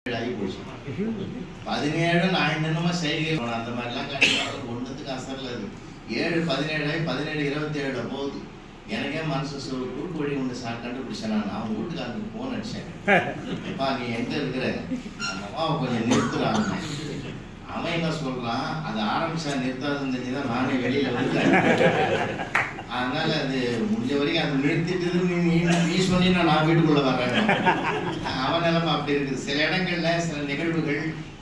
ஆகி போச்சு பதினேழு நான் என்னென்னமோ செய்கை அந்த மாதிரிலாம் கண்டிப்பாக ஒன்றுத்துக்கு அசரில் இருக்கு ஏழு பதினேழு ஆகி பதினேழு இருபத்தி ஏழு போகுது எனக்கே மனசு சொல் குறுக்கு வழி ஒன்று சா கண்டுபிடிச்சேன் நான் அவன் வீட்டுக்காரனுக்கு ஃபோன் அடிச்சேன் அப்பா நீ எங்க இருக்கிற அந்த அம்மாவை கொஞ்சம் நிறுத்துறாங்க அவன் என்ன சொல்றான் அது ஆரம்பிச்சா நிறுத்தாதுன்னு தெரிஞ்சு தான் நானே வெளியில வந்துட்டேன் அதனால அது முடிஞ்ச வரைக்கும் அது நிறுத்திட்டு நீ நீ- நீ சொன்னீங்கன்னா நான் வீட்டுக்குள்ள வரேன் அவன் நிலைமை அப்படி இருக்குது சில இடங்கள்ல சில நிகழ்வுகள்